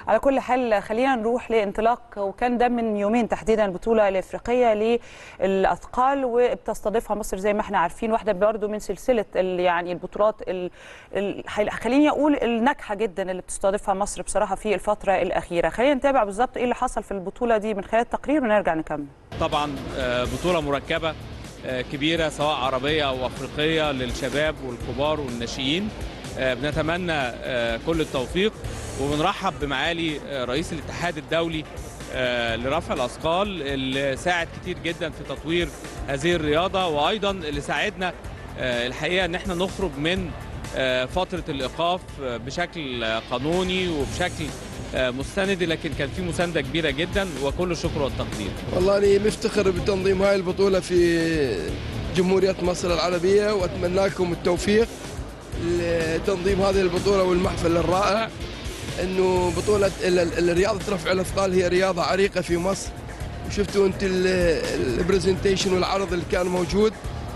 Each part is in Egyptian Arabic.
على كل حال خلينا نروح لانطلاق وكان ده من يومين تحديدا البطوله الافريقيه للاثقال وبتستضيفها مصر زي ما احنا عارفين واحده برضو من سلسله ال- يعني البطولات ال- ال- خليني اقول الناجحه جدا اللي بتستضيفها مصر بصراحه في الفتره الاخيره خلينا نتابع بالظبط ايه اللي حصل في البطوله دي من خلال التقرير ونرجع نكمل طبعا آه، بطولة مركبة آه، كبيرة سواء عربية أو أفريقية للشباب والكبار والناشئين آه، بنتمنى آه، كل التوفيق وبنرحب بمعالي آه، رئيس الاتحاد الدولي آه، لرفع الأثقال اللي ساعد كتير جدا في تطوير هذه الرياضة وأيضا اللي ساعدنا آه، الحقيقة إن احنا نخرج من آه، فترة الإيقاف آه، بشكل آه، قانوني وبشكل آه، مستند لكن كان في مساندة كبيرة جدا وكل الشكر والتقدير والله أنا مفتخر بتنظيم هاي البطولة في جمهورية مصر العربية وأتمنى لكم التوفيق لتنظيم هذه البطولة والمحفل الرائع أنه بطولة ال- ال- رياضة رفع الأثقال هي رياضة عريقة في مصر وشفتوا أنت البرزنتيشن والعرض اللي كان موجود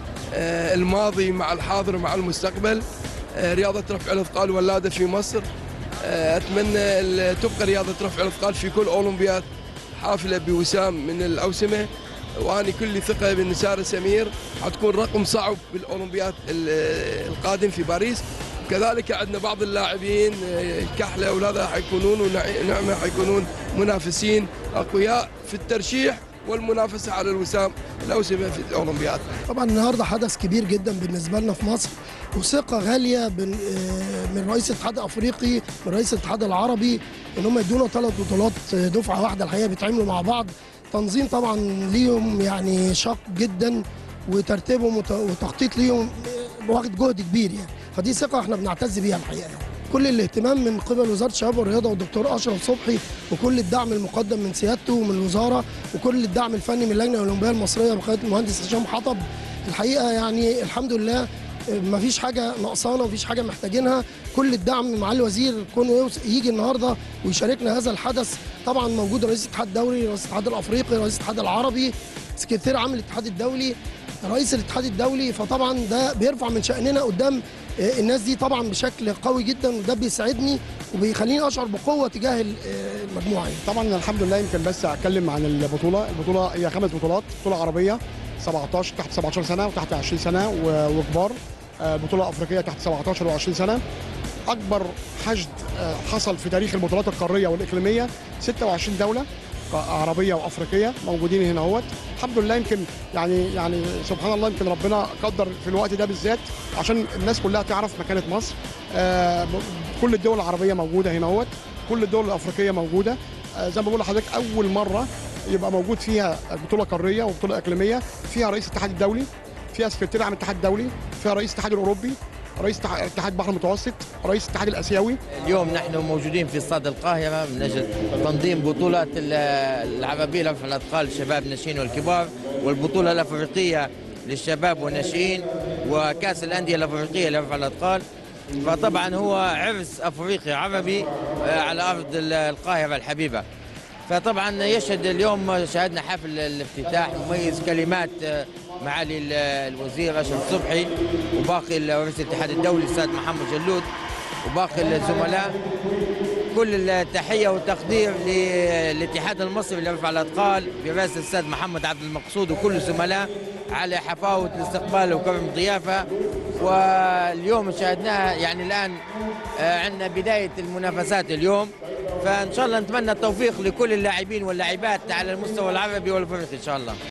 آه، الماضي مع الحاضر ومع المستقبل آه، رياضة رفع الأثقال ولادة في مصر آه، أتمنى ال- تبقى رياضة رفع الأثقال في كل أولمبياد حافلة بوسام من الأوسمة وأنا كل ثقة بأن سارة سمير حتكون رقم صعب بالأولمبياد ال- القادم في باريس كذلك عندنا بعض اللاعبين آه، الكحلة وهذا حيكونون ونعمة حيكونون منافسين أقوياء في الترشيح والمنافسة على الوسام الأوسمة في الأولمبياد طبعا النهارده حدث كبير جدا بالنسبه لنا في مصر وثقه غاليه بن- آه، من رئيس الاتحاد الافريقي من رئيس الاتحاد العربي ان هم يدونا ثلاث بطولات آه، دفعه واحده الحقيقه بيتعاملوا مع بعض تنظيم طبعا ليهم يعني شاق جدا وترتيبهم وت- وتخطيط ليهم آه، واخد جهد كبير يعني فدي ثقه احنا بنعتز بيها الحقيقه يعني. كل الاهتمام من قبل وزاره الشباب والرياضه والدكتور اشرف صبحي وكل الدعم المقدم من سيادته ومن الوزاره وكل الدعم الفني من اللجنه الاولمبيه المصريه بقياده المهندس هشام حطب الحقيقه يعني الحمد لله ما فيش حاجه ناقصانا ومفيش حاجه محتاجينها كل الدعم مع الوزير كونه يوس- يجي النهارده ويشاركنا هذا الحدث طبعا موجود رئيس الاتحاد الدولي رئيس الاتحاد الافريقي رئيس الاتحاد العربي سكرتير عام الاتحاد الدولي رئيس الاتحاد الدولي فطبعا ده بيرفع من شأننا قدام آه، الناس دي طبعا بشكل قوي جدا وده بيساعدني وبيخليني اشعر بقوه تجاه ال- آه، المجموعه يعني. طبعا الحمد لله يمكن بس اتكلم عن البطوله البطوله هي خمس بطولات بطوله عربيه 17 تحت 17 سنه وتحت 20 سنه و- وكبار آه، بطوله افريقيه تحت 17 و20 سنه اكبر حشد آه، حصل في تاريخ البطولات القاريه والاقليميه 26 دوله عربيه وافريقيه موجودين هنا اهوت الحمد لله يمكن يعني يعني سبحان الله يمكن ربنا قدر في الوقت ده بالذات عشان الناس كلها تعرف مكانه مصر آه، كل الدول العربيه موجوده هنا اهوت كل الدول الافريقيه موجوده آه، زي ما بقول لحضرتك اول مره يبقى موجود فيها بطوله قاريه وبطوله اقليميه فيها رئيس الاتحاد الدولي فيها سكرتير عام الاتحاد الدولي فيها رئيس الاتحاد الاوروبي رئيس اتحاد- اتحاد البحر المتوسط رئيس الاتحاد الاسيوي اليوم نحن موجودين في استاد القاهرة من أجل تنظيم بطولة ال- العربية لرفع الأثقال الشباب الناشئين والكبار والبطولة الأفريقية للشباب والناشئين وكأس الأندية الأفريقية لرفع الأثقال فطبعا هو عرس أفريقي عربي آه، على أرض ال- القاهرة الحبيبة فطبعا يشهد اليوم شاهدنا حفل الافتتاح مميز كلمات آه، معالي ال- الوزير اشرف صبحي وباقي رئيس الاتحاد الدولي الاستاذ محمد جلود وباقي الزملاء كل التحيه والتقدير للاتحاد المصري لرفع الاثقال برئاسه الاستاذ محمد عبد المقصود وكل الزملاء على حفاوه الاستقبال وكرم الضيافه واليوم شاهدناها يعني الان آه، عندنا بدايه المنافسات اليوم فان شاء الله نتمنى التوفيق لكل اللاعبين واللاعبات على المستوى العربي والافريقي ان شاء الله